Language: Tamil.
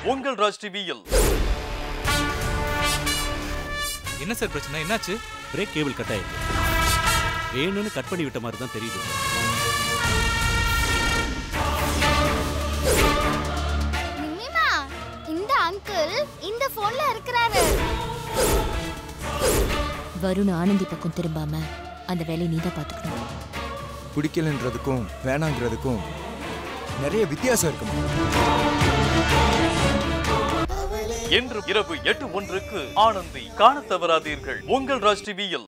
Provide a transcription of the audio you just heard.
உங்கள் ராஜ் டிவியில் என்ன சார் பிரச்சனை என்னாச்சு பிரேக் கேபிள் கட் ஆயிருக்கு வேணும்னு கட் பண்ணி விட்ட மாதிரி தான் தெரியுது நிம்மிமா இந்த அங்கிள் இந்த போன்ல இருக்கிறாரு வருண் ஆனந்தி பக்கம் திரும்பாம அந்த வேலையை நீ தான் பாத்துக்கணும் பிடிக்கலன்றதுக்கும் வேணாங்கிறதுக்கும் நிறைய வித்தியாசம் இருக்குமா இன்று இரவு எட்டு ஒன்றுக்கு ஆனந்தி காணத் தவறாதீர்கள் உங்கள் ராஜ் டிவியில்